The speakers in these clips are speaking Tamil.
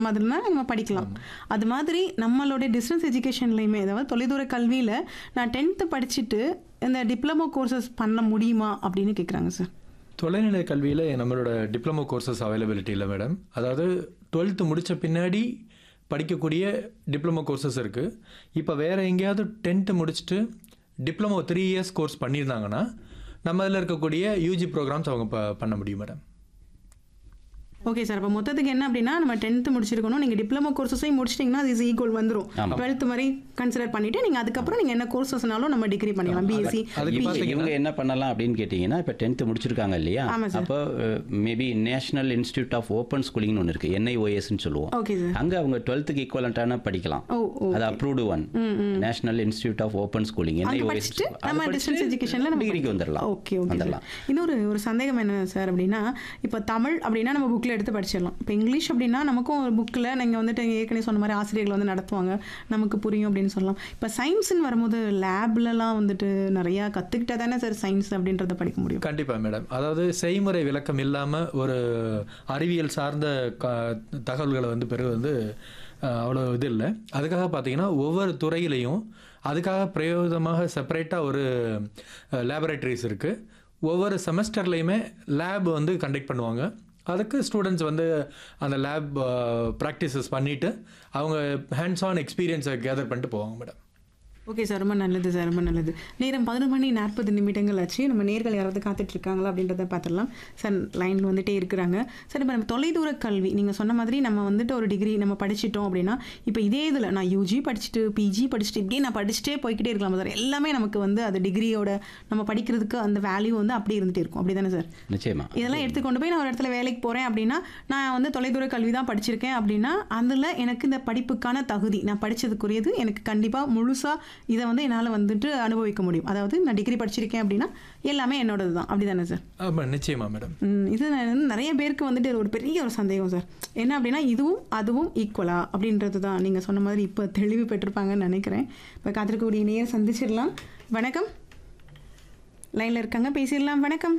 மாதிரினா நம்ம படிக்கலாம் அது மாதிரி நம்மளுடைய டிஸ்டன்ஸ் எஜுகேஷன்லையுமே அதாவது தொலைதூர கல்வியில் நான் டென்த்து படிச்சுட்டு இந்த டிப்ளமோ கோர்சஸ் பண்ண முடியுமா அப்படின்னு கேட்குறாங்க சார் தொலைநிலை கல்வியில் நம்மளோட டிப்ளமோ கோர்சஸ் அவைலபிலிட்டி இல்லை மேடம் அதாவது டுவெல்த்து முடித்த பின்னாடி படிக்கக்கூடிய டிப்ளமோ கோர்சஸ் இருக்குது இப்போ வேறு எங்கேயாவது டென்த்து முடிச்சுட்டு டிப்ளமோ த்ரீ இயர்ஸ் கோர்ஸ் பண்ணியிருந்தாங்கன்னா நம்ம இதில் இருக்கக்கூடிய யூஜி ப்ரோக்ராம்ஸ் அவங்க ப பண்ண முடியும் மேடம் ஓகே சார் அப்போ மொத்தத்துக்கு என்ன அப்படின்னா நம்ம டென்த்து முடிச்சிருக்கணும் நீங்கள் டிப்ளமோ கோர்சஸையும் முடிச்சிட்டிங்கன்னா அது ஈக்குவல் வந்துடும் டுவெல்த் மாதிரி கன்சிடர் பண்ணிவிட்டு நீங்கள் அதுக்கப்புறம் நீங்கள் என்ன கோர்சஸ்னாலும் நம்ம டிகிரி பண்ணிக்கலாம் பிஎஸ்சி அதுக்கு இப்போ பார்த்தீங்கன்னா- இவங்க என்ன பண்ணலாம் அப்படின்னு கேட்டிங்கன்னா இப்போ டென்த்து முடிச்சிருக்காங்க இல்லையா ஆமா சார். அப்போ maybe national institute of open ஸ்கூலிங்னு ஒன்று இருக்குது என்ஐஓஎஸ்ன்னு சொல்லுவோம் ஓகே சார் அங்கே அவங்க டுவெல்த்துக்கு ஈக்குவலண்ட்டான படிக்கலாம் ஓ ஓ அது approved one national institute of open schooling அங்கே என்ஐஓஎஸ் படிச்சுட்டு நம்ம டிஸ்டன்ஸ் எஜுகேஷனில் நம்ம டிகிரிக்கு வந்துடலாம் ஓகே ஓகே வந்துடலாம் இன்னொரு ஒரு சந்தேகம் என்ன சார் அப்படின்னா இப்போ தமிழ் அப்படின்னா நம்ம புக்கில் எடுத்து படிச்சிடலாம் இப்போ இங்கிலீஷ் அப்படின்னா நமக்கும் ஒரு புக்கில் நீங்கள் வந்துட்டு ஏற்கனவே சொன்ன மாதிரி ஆசிரியர்கள் வந்து நடத்துவாங்க நமக்கு புரியும் அப்படின்னு சொல்லலாம் இப்போ சயின்ஸ்னு வரும்போது லேப்லலாம் வந்துட்டு நிறையா கற்றுக்கிட்டா தானே சார் சயின்ஸ் அப்படின்றத படிக்க முடியும் கண்டிப்பாக மேடம் அதாவது செய்முறை விளக்கம் இல்லாமல் ஒரு அறிவியல் சார்ந்த க தகவல்களை வந்து பெறுவது வந்து அஹ், அவ்வளோ இது இல்லை அதுக்காக பார்த்தீங்கன்னா ஒவ்வொரு துறையிலையும் அதுக்காக பிரயோஜனமாக செப்பரேட்டாக ஒரு லேபரேட்டரிஸ் இருக்குது ஒவ்வொரு செமஸ்டர்லேயுமே லேப் வந்து கண்டக்ட் பண்ணுவாங்க அதுக்கு ஸ்டூடெண்ட்ஸ் வந்து அந்த லேப் ப்ராக்டிசஸ் பண்ணிவிட்டு அவங்க ஹேண்ட்ஸ் ஆன் எக்ஸ்பீரியன்ஸை கேதர் பண்ணிட்டு போவாங்க மேடம் ஓகே சார் ரொம்ப நல்லது சார் ரொம்ப நல்லது நேரம் பதினொரு மணி நாற்பது நிமிடங்கள் ஆச்சு நம்ம நேர்கள் யாராவது காத்துட்டு இருக்காங்களா அப்படின்றத பார்த்துடலாம் சார் லைனில் வந்துட்டே இருக்கிறாங்க சார் இப்போ நம்ம தொலைதூர கல்வி நீங்கள் சொன்ன மாதிரி நம்ம வந்துட்டு ஒரு டிகிரி நம்ம படிச்சிட்டோம் அப்படின்னா இப்போ இதே இதில் நான் யூஜி படிச்சுட்டு பிஜி படிச்சுட்டு இப்படியே நான் படிச்சுட்டே போய்க்கிட்டே இருக்கலாம் சார் எல்லாமே நமக்கு வந்து அது டிகிரியோட நம்ம படிக்கிறதுக்கு அந்த வேல்யூ வந்து அப்படியே இருந்துகிட்டே இருக்கும் அப்படி தானே சார் நிச்சயமா இதெல்லாம் எடுத்துக்கொண்டு போய் நான் ஒரு இடத்துல வேலைக்கு போகிறேன் அப்படின்னா நான் வந்து தொலைதூர கல்வி தான் படிச்சிருக்கேன் அப்படின்னா அதில் எனக்கு இந்த படிப்புக்கான தகுதி நான் படித்ததுக்குரியது எனக்கு கண்டிப்பாக முழுசாக இதை வந்து என்னால் வந்துட்டு அனுபவிக்க முடியும் அதாவது நான் டிகிரி படிச்சிருக்கேன் அப்படின்னா எல்லாமே என்னோடது தான் அப்படி தானே சார் ஆமாம் நிச்சயமா மேடம் ம், இது நான் வந்து நிறைய பேருக்கு வந்துட்டு ஒரு பெரிய ஒரு சந்தேகம் சார் என்ன அப்படின்னா இதுவும் அதுவும் ஈக்குவலா அப்படின்றது தான் நீங்கள் சொன்ன மாதிரி இப்போ தெளிவு பெற்றிருப்பாங்கன்னு நினைக்கிறேன் இப்போ காத்திருக்கக்கூடிய நேரம் சந்திச்சிடலாம் வணக்கம் லைனில் இருக்காங்க பேசிடலாம் வணக்கம்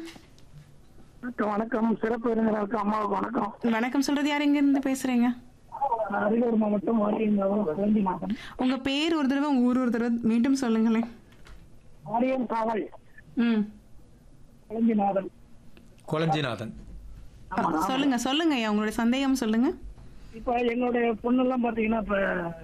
வணக்கம் வணக்கம் சிறப்பு விருந்தினருக்கு அம்மாவுக்கு வணக்கம் வணக்கம் சொல்றது யார் எங்க இருந்து பேசுறீங்க நான் அரியலூர் மாவட்டம் வாரியங்காவல் குழந்தைநாதன் உங்க பேர் ஒரு தடவை உங்க ஊர் ஒரு தடவை மீண்டும் சொல்லுங்களேன் வாரியம் காவல் ம் குழந்தைநாதன் கொளஞ்சிநாதன் ஆ, சொல்லுங்க சொல்லுங்க ஐயா உங்களுடைய சந்தேகம் சொல்லுங்க இப்ப என்னுடைய பொண்ணெல்லாம் பாத்தீங்கன்னா இப்ப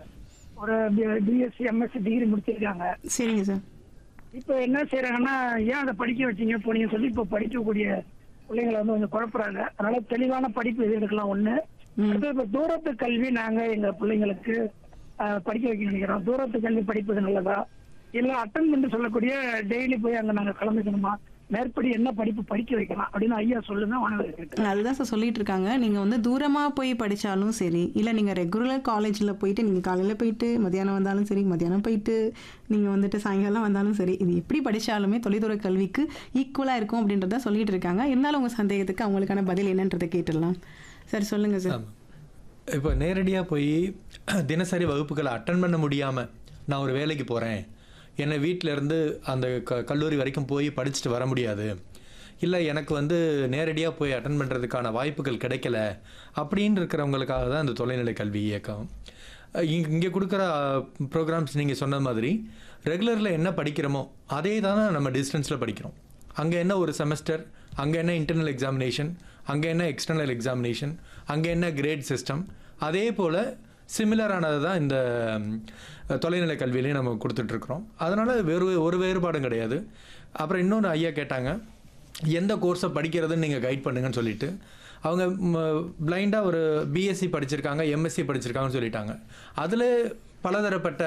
ஒரு பிஎஸ்சி எம்எஸ்சி டிகிரி முடிச்சிருக்காங்க சரிங்க சார் இப்ப என்ன செய்யறாங்கன்னா ஏன் அதை படிக்க வச்சீங்க போனீங்கன்னு சொல்லி இப்ப படிக்கக்கூடிய பிள்ளைங்களை வந்து கொஞ்சம் குழப்புறாங்க அதனால தெளிவான படிப்பு எது எடுக்கலாம் ஒண்ணு அடுத்து இப்ப தூரத்து கல்வி நாங்க எங்க பிள்ளைங்களுக்கு ஆஹ், படிக்க வைக்க நினைக்கிறோம் தூரத்து கல்வி படிப்பது நல்லதா இல்ல அட்டன் சொல்லக்கூடிய டெய்லி போய் அங்க நாங்க கலந்துக்கணுமா மேற்படி என்ன படிப்பு படிக்க வைக்கலாம் அப்படின்னு ஐயா சொல்லுங்க மாணவர்கள் கேட்டு அதுதான் சார் சொல்லிட்டு இருக்காங்க நீங்க வந்து தூரமா போய் படிச்சாலும் சரி இல்ல நீங்க ரெகுலர் காலேஜ்ல போயிட்டு நீங்க காலையில போயிட்டு மத்தியானம் வந்தாலும் சரி மத்தியானம் போயிட்டு நீங்க வந்துட்டு சாயங்காலம் வந்தாலும் சரி இது எப்படி படிச்சாலுமே தொலைதூர கல்விக்கு ஈக்குவலா இருக்கும் அப்படின்றத சொல்லிட்டு இருக்காங்க இருந்தாலும் உங்க சந்தேகத்துக்கு அவங்களுக்கான பதில் என்னன்றதை கேட்டுடலாம் சார் சொல்லுங்க சார் ஆமாம் இப்போ நேரடியாக போய் தினசரி வகுப்புகளை அட்டன் பண்ண முடியாமல் நான் ஒரு வேலைக்கு போகிறேன் என்னை வீட்டில இருந்து அந்த க கல்லூரி வரைக்கும் போய் படிச்சுட்டு வர முடியாது இல்லை எனக்கு வந்து நேரடியாக போய் அட்டன் பண்ணுறதுக்கான வாய்ப்புகள் கிடைக்கல அப்படின்னு இருக்கிறவங்களுக்காக தான் இந்த தொலைநிலை கல்வி இயக்கம் இங்கே இங்கே கொடுக்குற ப்ரோக்ராம்ஸ் நீங்கள் சொன்ன மாதிரி ரெகுலரில் என்ன படிக்கிறோமோ அதே தான் நம்ம டிஸ்டன்ஸில் படிக்கிறோம் அங்கே என்ன ஒரு செமஸ்டர் அங்கே என்ன இன்டர்னல் எக்ஸாமினேஷன் அங்கே என்ன எக்ஸ்டர்னல் எக்ஸாமினேஷன் அங்கே என்ன கிரேட் சிஸ்டம் அதே போல் சிமிலரானது தான் இந்த ம், தொலைநிலை கல்வியிலையும் நம்ம கொடுத்துட்ருக்குறோம் அதனால் வேறு ஒரு வேறுபாடும் கிடையாது அப்புறம் இன்னொன்று ஐயா கேட்டாங்க எந்த கோர்ஸை படிக்கிறதுன்னு நீங்கள் கைட் பண்ணுங்கன்னு சொல்லிட்டு அவங்க பிளைண்டாக ஒரு பிஎஸ்சி படிச்சிருக்காங்க எம்எஸ்சி படிச்சிருக்காங்கன்னு சொல்லிட்டாங்க அதில் பலதரப்பட்ட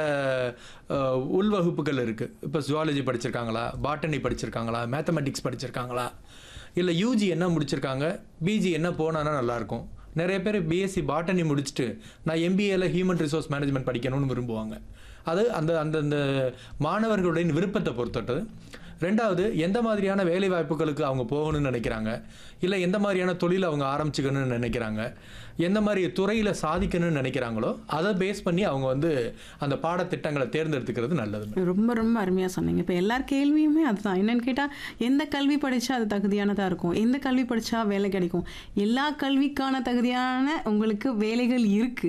அஹ், உள்வகுப்புகள் இருக்குது இப்போ ஜுவாலஜி படிச்சிருக்காங்களா பாட்டனி படிச்சிருக்காங்களா மேத்தமெட்டிக்ஸ் படிச்சிருக்காங்களா இல்லை யூஜி என்ன முடிச்சிருக்காங்க பிஜி என்ன போனான்னா நல்லாயிருக்கும் நிறைய பேர் பிஎஸ்சி பாட்டனி முடிச்சுட்டு நான் எம்பிஏல ஹியூமன் ரிசோர்ஸ் மேனேஜ்மெண்ட் படிக்கணும்னு விரும்புவாங்க அது அந்த அந்தந்த மாணவர்களுடைய விருப்பத்தை பொறுத்தது ரெண்டாவது எந்த மாதிரியான வேலை வாய்ப்புகளுக்கு அவங்க போகணும்னு நினைக்கிறாங்க இல்லை எந்த மாதிரியான தொழில் அவங்க ஆரம்பிச்சுக்கணும்னு நினைக்கிறாங்க எந்த மாதிரி துறையில் சாதிக்கணும்னு நினைக்கிறாங்களோ அதை பேஸ் பண்ணி அவங்க வந்து அந்த பாடத்திட்டங்களை தேர்ந்தெடுத்துக்கிறது நல்லது ரொம்ப ரொம்ப அருமையாக சொன்னீங்க இப்போ எல்லார் கேள்வியுமே அதுதான் என்னன்னு கேட்டால் எந்த கல்வி படித்தா அது தகுதியானதாக இருக்கும் எந்த கல்வி படித்தா வேலை கிடைக்கும் எல்லா கல்விக்கான தகுதியான உங்களுக்கு வேலைகள் இருக்குது